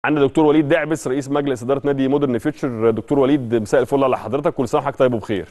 عندنا دكتور وليد دعبس رئيس مجلس اداره نادي مودرن فيوتشر دكتور وليد مساء الفل على حضرتك كل سنه وحضرتك طيب وبخير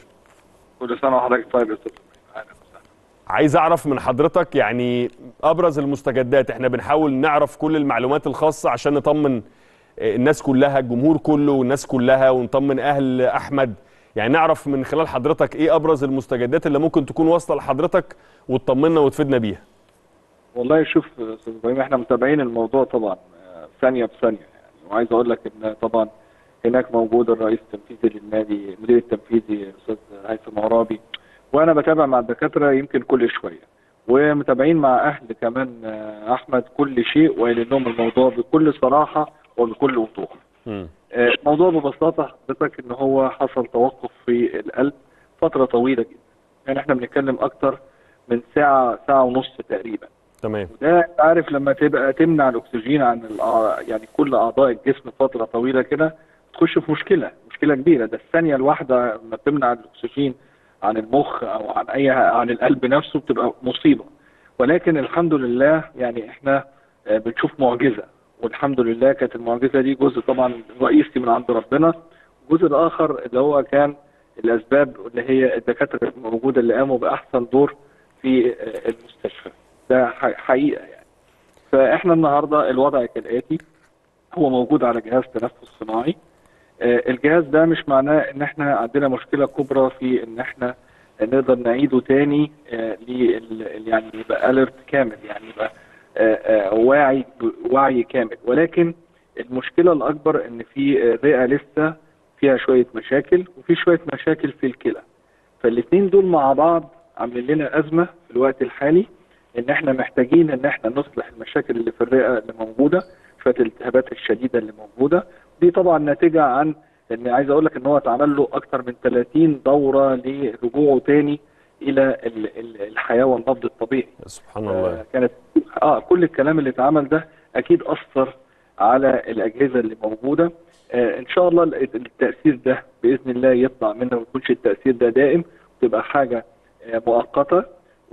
كل سنه وحضرتك طيب يا استاذ أهلاً وسهلاً. عايز اعرف من حضرتك يعني ابرز المستجدات احنا بنحاول نعرف كل المعلومات الخاصه عشان نطمن الناس كلها الجمهور كله والناس كلها ونطمن اهل احمد يعني نعرف من خلال حضرتك ايه ابرز المستجدات اللي ممكن تكون واصله لحضرتك وتطمنا وتفيدنا بيها والله شوف يا استاذ ابراهيم احنا متابعين الموضوع طبعا آه، ثانيه بثانيه يعني وعايز اقول لك ان طبعا هناك موجود الرئيس التنفيذي للنادي المدير التنفيذي الاستاذ هيثم عرابي وانا بتابع مع الدكاتره يمكن كل شويه ومتابعين مع اهل كمان آه، احمد كل شيء وقايلين لهم الموضوع بكل صراحه وبكل وضوح مم. آه، الموضوع ببساطه حضرتك ان هو حصل توقف في القلب فتره طويله جدا يعني احنا بنتكلم اكتر من ساعه ساعه ونص تقريبا تمام وده انت عارف لما تبقى تمنع الاكسجين عن الأع- يعني كل اعضاء الجسم فتره طويله كده تخش في مشكله مشكله كبيره ده الثانيه الواحده لما تمنع الاكسجين عن المخ او عن اي عن القلب نفسه بتبقى مصيبه ولكن الحمد لله يعني احنا آه، بنشوف معجزه والحمد لله كانت المعجزه دي جزء طبعا رئيسي من عند ربنا الجزء الاخر اللي هو كان الاسباب اللي هي الدكاتره الموجوده اللي قاموا باحسن دور في آه، المستشفى ده ح- حقيقه يعني فاحنا النهارده الوضع كالاتي هو موجود على جهاز تنفس صناعي آه، الجهاز ده مش معناه ان احنا عندنا مشكله كبرى في ان احنا نقدر نعيده تاني آه، لل- يعني يبقى اليرت كامل يعني يبقى آه، آه، واعي وعي كامل ولكن المشكله الاكبر ان في الرئه لسه فيها شويه مشاكل وفي شويه مشاكل في الكلى فالاثنين دول مع بعض عاملين لنا ازمه في الوقت الحالي ان احنا محتاجين ان احنا نصلح المشاكل اللي في الرئه اللي موجوده شويه الالتهابات الشديده اللي موجوده دي طبعا ناتجه عن ان عايز اقول لك ان هو اتعمل له اكتر من 30 دوره لرجوعه تاني الى ال- ال- الحياه والنبض الطبيعي سبحان الله آه، كانت اه كل الكلام اللي اتعمل ده اكيد اثر على الاجهزه اللي موجوده آه ان شاء الله ال- التاثير ده باذن الله يطلع منه وما يكونش التاثير ده دائم تبقى حاجه آه مؤقته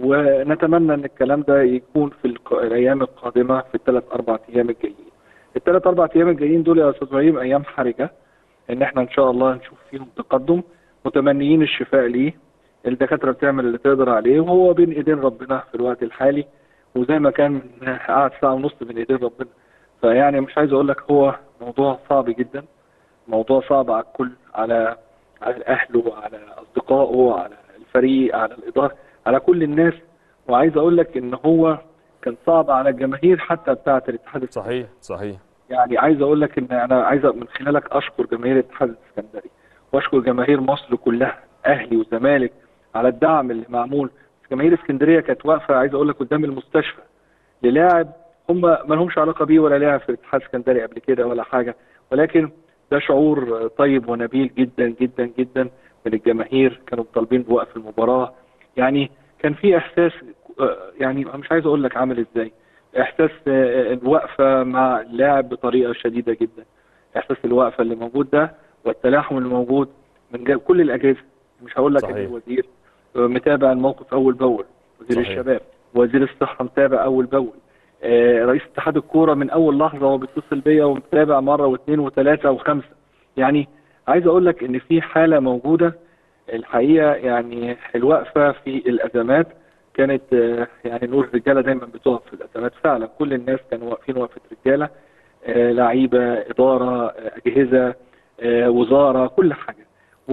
ونتمنى ان الكلام ده يكون في الق- الايام القادمه في الثلاث اربع ايام الجايين. الثلاث اربع ايام الجايين دول يا استاذ ابراهيم ايام حرجه ان احنا ان شاء الله نشوف فيهم تقدم متمنيين الشفاء ليه الدكاتره بتعمل اللي تقدر عليه وهو بين ايدين ربنا في الوقت الحالي وزي ما كان قعد ساعه ونص بين ايدين ربنا فيعني مش عايز اقول لك هو موضوع صعب جدا موضوع صعب على الكل على على اهله على اصدقائه على الفريق على الاداره على كل الناس وعايز اقول لك ان هو كان صعب على الجماهير حتى بتاعه الاتحاد السكندري. صحيح صحيح يعني عايز اقول لك ان انا عايز من خلالك اشكر جماهير الاتحاد السكندري واشكر جماهير مصر كلها اهلي وزمالك على الدعم اللي معمول جماهير اسكندريه كانت واقفه عايز اقول لك قدام المستشفى للاعب هم ما لهمش علاقه بيه ولا لاعب في الاتحاد السكندري قبل كده ولا حاجه ولكن ده شعور طيب ونبيل جدا جدا جدا من الجماهير كانوا طالبين بوقف المباراه يعني كان في احساس آه، يعني مش عايز اقول لك عامل ازاي احساس آه، الوقفه مع اللاعب بطريقه شديده جدا احساس الوقفه اللي موجود ده والتلاحم اللي موجود من جا- كل الاجهزه مش هقول لك ان صحيح. الوزير آه، متابع الموقف اول باول وزير صحيح. الشباب وزير الصحه متابع اول باول آه، رئيس اتحاد الكوره من اول لحظه هو بيتصل بيا ومتابع مره واثنين وثلاثه وخمسه يعني عايز اقول لك ان في حاله موجوده الحقيقه يعني الوقفه في الازمات كانت آه، يعني نقول الرجاله دايما بتقف في الازمات فعلا كل الناس كانوا واقفين وقفه رجاله آه، لعيبه اداره آه، اجهزه آه، وزاره كل حاجه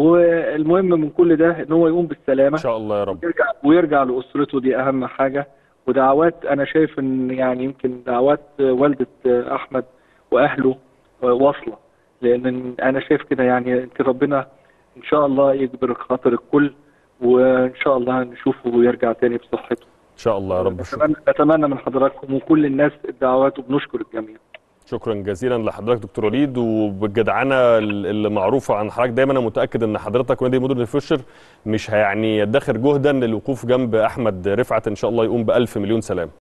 والمهم من كل ده ان هو يقوم بالسلامه ان شاء الله يا رب ويرجع ويرجع لاسرته دي اهم حاجه ودعوات انا شايف ان يعني يمكن دعوات والده احمد واهله واصله لان انا شايف كده يعني يمكن ربنا ان شاء الله يجبر خاطر الكل وان شاء الله نشوفه ويرجع تاني بصحته ان شاء الله يا رب شكرا, نتمنى نتمنى من حضراتكم وكل الناس الدعوات وبنشكر الجميع شكرا جزيلا لحضرتك دكتور وليد وبالجدعنه اللي معروفه عن حضرتك دايما انا متاكد ان حضرتك ونادي مودرن فيوتشر مش هيعني يدخر جهدا للوقوف جنب احمد رفعت ان شاء الله يقوم بالف مليون سلام